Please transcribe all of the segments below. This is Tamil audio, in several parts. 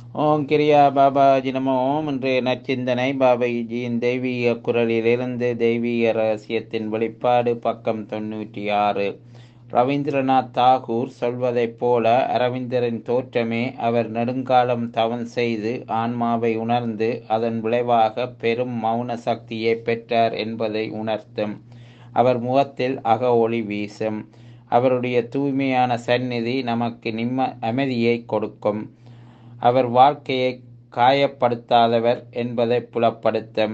ஓம் கிரியா பாபாஜி நமோ ஓம் இன்றைய நச்சிந்தனை பாபாஜியின் தெய்வீக குரலிலிருந்து தெய்வீக ரகசியத்தின் வெளிப்பாடு பக்கம் தொண்ணூற்றி ஆறு ரவீந்திரநாத் தாகூர் சொல்வதைப் போல அரவிந்தரின் தோற்றமே அவர் நெடுங்காலம் தவம் செய்து ஆன்மாவை உணர்ந்து அதன் விளைவாக பெரும் மௌன சக்தியை பெற்றார் என்பதை உணர்த்தும் அவர் முகத்தில் அக ஒளி வீசும் அவருடைய தூய்மையான சந்நிதி நமக்கு நிம்ம அமைதியை கொடுக்கும் அவர் வாழ்க்கையை காயப்படுத்தாதவர் என்பதை புலப்படுத்தும்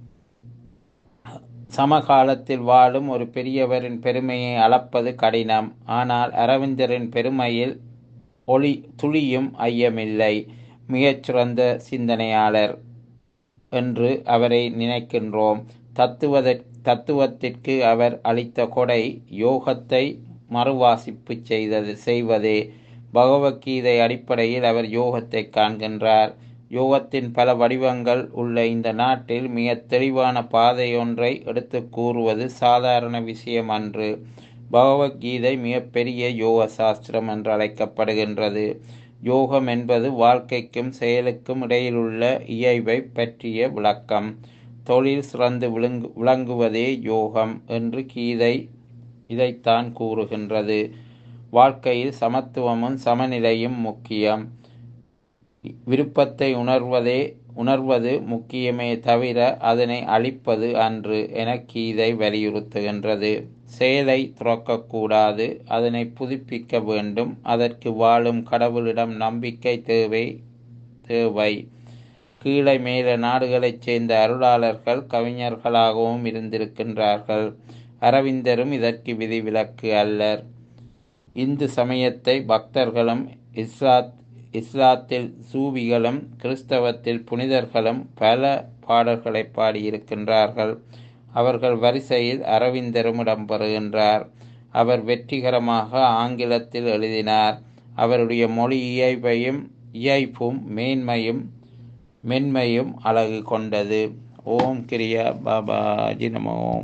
சமகாலத்தில் வாழும் ஒரு பெரியவரின் பெருமையை அளப்பது கடினம் ஆனால் அரவிந்தரின் பெருமையில் ஒளி துளியும் ஐயமில்லை மிகச்சிறந்த சிந்தனையாளர் என்று அவரை நினைக்கின்றோம் தத்துவத தத்துவத்திற்கு அவர் அளித்த கொடை யோகத்தை மறுவாசிப்பு செய்தது செய்வதே பகவத்கீதை அடிப்படையில் அவர் யோகத்தை காண்கின்றார் யோகத்தின் பல வடிவங்கள் உள்ள இந்த நாட்டில் மிக தெளிவான பாதை ஒன்றை எடுத்து கூறுவது சாதாரண விஷயம் அன்று பகவத்கீதை மிகப்பெரிய யோக சாஸ்திரம் என்று அழைக்கப்படுகின்றது யோகம் என்பது வாழ்க்கைக்கும் செயலுக்கும் இடையிலுள்ள இயைவை பற்றிய விளக்கம் தொழில் சிறந்து விளங்கு விளங்குவதே யோகம் என்று கீதை இதைத்தான் கூறுகின்றது வாழ்க்கையில் சமத்துவமும் சமநிலையும் முக்கியம் விருப்பத்தை உணர்வதே உணர்வது முக்கியமே தவிர அதனை அழிப்பது அன்று என கீதை வலியுறுத்துகின்றது செயலை துறக்கக்கூடாது அதனை புதுப்பிக்க வேண்டும் அதற்கு வாழும் கடவுளிடம் நம்பிக்கை தேவை தேவை கீழே மேல நாடுகளைச் சேர்ந்த அருளாளர்கள் கவிஞர்களாகவும் இருந்திருக்கின்றார்கள் அரவிந்தரும் இதற்கு விதிவிலக்கு அல்லர் இந்து சமயத்தை பக்தர்களும் இஸ்லாத் இஸ்லாத்தில் சூவிகளும் கிறிஸ்தவத்தில் புனிதர்களும் பல பாடல்களை பாடியிருக்கின்றார்கள் அவர்கள் வரிசையில் அரவிந்தரும் இடம்பெறுகின்றார் அவர் வெற்றிகரமாக ஆங்கிலத்தில் எழுதினார் அவருடைய மொழி இயைவையும் இயைப்பும் மேன்மையும் மென்மையும் அழகு கொண்டது ஓம் கிரியா பாபாஜி நமோ